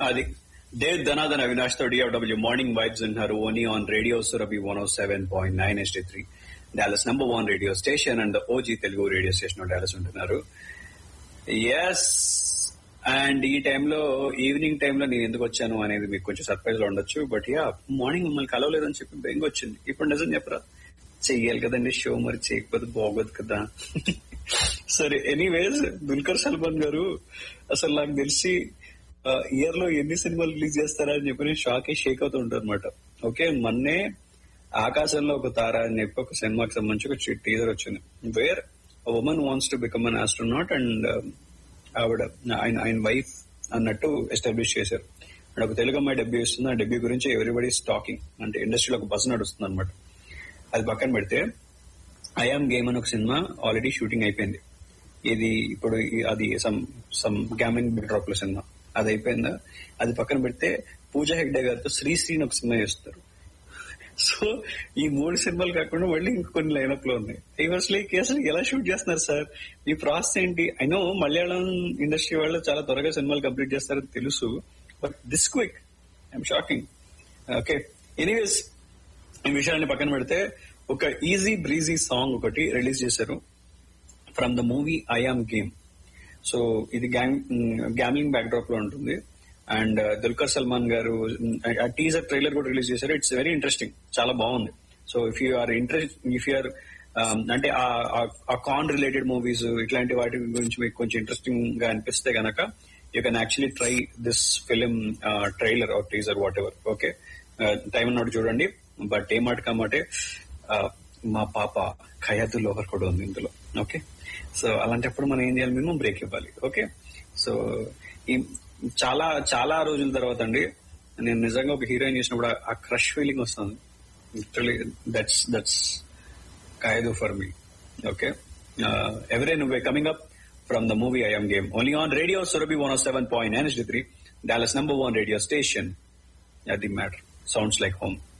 అది దేవ్ ధనాదన్ అవినాష్ తో DFW morning vibes అంటున్నారు only on radio Surabhi one O seven point nine ఎస్టీ three Dallas number one radio station and OG Telugu radio station Dallas ఉంటున్నారు yes and ఈ టైంలో evening టైంలో నేను ఎందుకు వచ్చాను అనేది మీకు కొంచెం సర్ప్రైజ్ లో ఉండొచ్చు బట్ యా మార్నింగ్ మిమ్మల్ని కలవలేదని చెప్పి బెంగ వచ్చింది ఇప్పుడు నిజం చెప్పరా చెయ్యాలి కదండి షో మరి చేయకపోతే బాగోదు కదా సరే ఎనీవేస్ దుల్కర్ సల్మాన్ గారు అసలు నాకు తెలిసి ఇయర్ లో ఎన్ని సినిమాలు రిలీజ్ చేస్తారా అని చెప్పి నేను షాక్ అయి షేక్ అవుతూ ఉంటాను అనమాట ఓకే మొన్నే ఆకాశంలో ఒక తార అని చెప్పి ఒక సినిమాకి సంబంధించి ఒక టీజర్ వచ్చింది where women wants to become an astronaut and ఆవిడ ఆయన ఆయన వైఫ్ అన్నట్టు ఎస్టాబ్లిష్ చేశారు అండ్ ఒక తెలుగు అమ్మాయి డెబ్యూ ఇస్తుంది ఆ డెబ్యూ గురించి ఎవ్రీబడి టాకింగ్ అంటే ఇండస్ట్రీలో ఒక బస్ నడుస్తుంది అనమాట అది పక్కన పెడితే ఐఆమ్ గేమ్ అని ఒక సినిమా ఆల్రెడీ షూటింగ్ అయిపోయింది ఇది ఇప్పుడు ఈ- అది సమ్ సమ్ గ్యామింగ్ డ్రాప్ లో సినిమా అది అయిపోయిందా అది పక్కన పెడితే పూజా హెగ్డే గారితో శ్రీశ్రీని ఒక సినిమా చేస్తారు సో ఈ మూడు సినిమాలు కాకుండా మళ్ళీ ఇంకొన్ని లైనప్ లో ఉన్నాయి ఇవర్స్ లైక్ అసలు ఎలా షూట్ చేస్తున్నారు సార్ ఈ ప్రాసెస్ ఏంటి అయినో మలయాళం ఇండస్ట్రీ వాళ్ళు చాలా త్వరగా సినిమాలు కంప్లీట్ చేస్తారని తెలుసు but this quick I'm shocking okay anyways ఈ విషయాన్ని పక్కన పెడితే ఒక ఈజీ బ్రీజీ సాంగ్ ఒకటి రిలీజ్ చేశారు from the movie I'm game so ఇది గ్యాంగ్ గ్యామ్లింగ్ బ్యాక్ డ్రాప్ లో ఉంటుంది అండ్ దుల్కర్ సల్మాన్ గారు ఆ టీజర్ ట్రైలర్ కూడా రిలీజ్ చేశారు ఇట్స్ వెరీ ఇంట్రెస్టింగ్ చాలా బాగుంది so if you are interest if you are అంటే ఆ- ఆ- ఆ కాన్ రిలేటెడ్ మూవీస్ ఇట్లాంటి వాటి గురించి మీకు కొంచెం ఇంట్రెస్టింగ్ గా అనిపిస్తే గనక you can actually try this film trailer or teaser whatever okay time ఉన్నట్టు చూడండి బట్ ఏ మాట కామాటే మా పాప ఖయాతు లోహర్ కూడా ఉంది ఇందులో ఓకే సో అలాంటప్పుడు మనం ఏం చేయాలి మినిమం బ్రేక్ ఇవ్వాలి ఓకే సో ఈ చాలా చాలా రోజుల తర్వాత అండి నేను నిజంగా ఒక హీరోయిన్ చేసినప్పుడు ఆ- ఆ క్రష్ ఫీలింగ్ వస్తుంది లిటరలీ దట్స్ దట్స్ ఖైదు ఫర్ మీ ఓకే ఎవరే నువ్వే coming up from the movie I'm game only on radio Surabhi one seven point nine three Dallas number one radio station అది మ్యాటర్ సౌండ్స్ లైక్ హోమ్